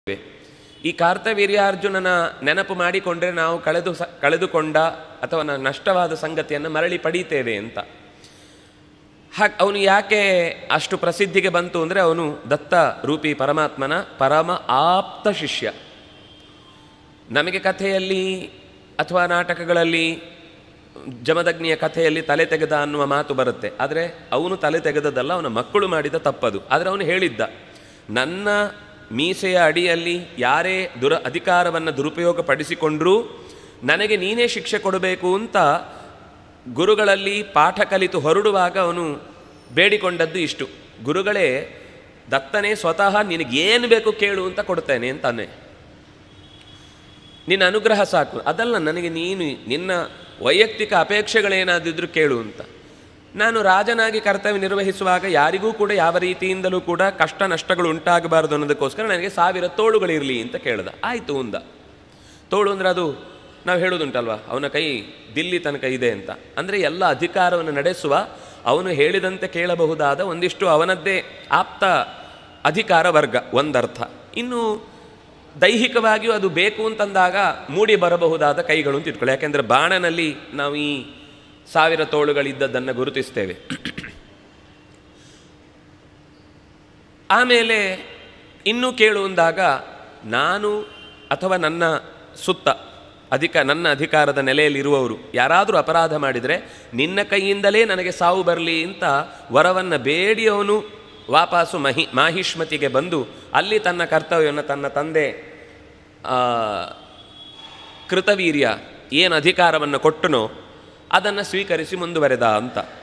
ಈ ಕಾರ್ತವೀರ್ಯಾರ್ಜುನನ ನೆನಪು ಮಾಡಿಕೊಂಡ್ರೆ ನಾವು ಕಳೆದು ಸ ಕಳೆದುಕೊಂಡ ಅಥವಾ ನ- ನಷ್ಟವಾದ ಸಂಗತಿಯನ್ನು ಮರಳಿ ಪಡೀತೇವೆ ಅಂತ ಹಾಗೆ ಅವನು ಯಾಕೆ ಅಷ್ಟು ಪ್ರಸಿದ್ಧಿಗೆ ಬಂತು ಅಂದರೆ ಅವನು ದತ್ತ ರೂಪಿ ಪರಮಾತ್ಮನ ಪರಮ ಆಪ್ತ ಶಿಷ್ಯ ನಮಗೆ ಕಥೆಯಲ್ಲಿ ಅಥವಾ ನಾಟಕಗಳಲ್ಲಿ ಜಮದಗ್ನಿಯ ಕಥೆಯಲ್ಲಿ ತಲೆ ತೆಗೆದ ಅನ್ನುವ ಮಾತು ಬರುತ್ತೆ ಆದರೆ ಅವನು ತಲೆ ತೆಗೆದದ್ದಲ್ಲ ಅವನ ಮಕ್ಕಳು ಮಾಡಿದ ತಪ್ಪದು ಆದರೆ ಅವನು ಹೇಳಿದ್ದ ನನ್ನ ಮೀಸೆಯ ಅಡಿಯಲ್ಲಿ ಯಾರೇ ದುರ ಅಧಿಕಾರವನ್ನು ದುರುಪಯೋಗ ಪಡಿಸಿಕೊಂಡ್ರೂ ನನಗೆ ನೀನೇ ಶಿಕ್ಷೆ ಕೊಡಬೇಕು ಅಂತ ಗುರುಗಳಲ್ಲಿ ಪಾಠ ಕಲಿತು ಹೊರಡುವಾಗ ಅವನು ಬೇಡಿಕೊಂಡದ್ದು ಇಷ್ಟು ಗುರುಗಳೇ ದತ್ತನೇ ಸ್ವತಃ ನಿನಗೇನು ಬೇಕು ಕೇಳು ಅಂತ ಕೊಡ್ತೇನೆ ಅಂತಾನೆ ನಿನ್ನ ಅನುಗ್ರಹ ಸಾಕು ಅದಲ್ಲ ನನಗೆ ನೀನು ನಿನ್ನ ವೈಯಕ್ತಿಕ ಅಪೇಕ್ಷೆಗಳೇನಾದಿದ್ರು ಕೇಳು ಅಂತ ನಾನು ರಾಜನಾಗಿ ಕರ್ತವ್ಯ ನಿರ್ವಹಿಸುವಾಗ ಯಾರಿಗೂ ಕೂಡ ಯಾವ ರೀತಿಯಿಂದಲೂ ಕೂಡ ಕಷ್ಟ ನಷ್ಟಗಳು ಉಂಟಾಗಬಾರದು ಅನ್ನೋದಕ್ಕೋಸ್ಕರ ನನಗೆ ಸಾವಿರ ತೋಳುಗಳಿರಲಿ ಅಂತ ಕೇಳ್ದ ಆಯಿತು ಅಂದ ತೋಳು ಅಂದರೆ ಅದು ನಾವು ಹೇಳೋದುಂಟಲ್ವ ಅವನ ಕೈ ದಿಲ್ಲಿ ತನಕ ಇದೆ ಅಂತ ಅಂದರೆ ಎಲ್ಲ ಅಧಿಕಾರವನ್ನು ನಡೆಸುವ ಅವನು ಹೇಳಿದಂತೆ ಕೇಳಬಹುದಾದ ಒಂದಿಷ್ಟು ಅವನದ್ದೇ ಆಪ್ತ ಅಧಿಕಾರ ವರ್ಗ ಒಂದರ್ಥ ಇನ್ನು ದೈಹಿಕವಾಗಿಯೂ ಅದು ಬೇಕು ಅಂತಂದಾಗ ಮೂಡಿ ಬರಬಹುದಾದ ಕೈಗಳು ಅಂತ ಇಟ್ಕೊಳ್ಳಿ ಯಾಕೆಂದರೆ ಬಾಣನಲ್ಲಿ ನಾವು ಈ ಸಾವಿರ ತೋಳುಗಳಿದ್ದದ್ದನ್ನು ಗುರುತಿಸ್ತೇವೆ ಆಮೇಲೆ ಇನ್ನೂ ಕೇಳು ಅಂದಾಗ ನಾನು ಅಥವಾ ನನ್ನ ಸುತ್ತ ಅಧಿಕ ನನ್ನ ಅಧಿಕಾರದ ನೆಲೆಯಲ್ಲಿರುವವರು ಯಾರಾದರೂ ಅಪರಾಧ ಮಾಡಿದರೆ ನಿನ್ನ ಕೈಯಿಂದಲೇ ನನಗೆ ಸಾವು ಬರಲಿ ಅಂತ ವರವನ್ನು ಬೇಡಿ ಅವನು ವಾಪಸ್ಸು ಮಹಿ ಮಾಹಿಷ್ಮತಿಗೆ ಬಂದು ಅಲ್ಲಿ ತನ್ನ ಕರ್ತವ್ಯವನ್ನು ತನ್ನ ತಂದೆ ಆ, ಕೃತವೀರ್ಯ ಏನು ಅಧಿಕಾರವನ್ನು ಕೊಟ್ಟನೋ ಅದನ್ನು ಸ್ವೀಕರಿಸಿ ಮುಂದುವರೆದ ಅಂತ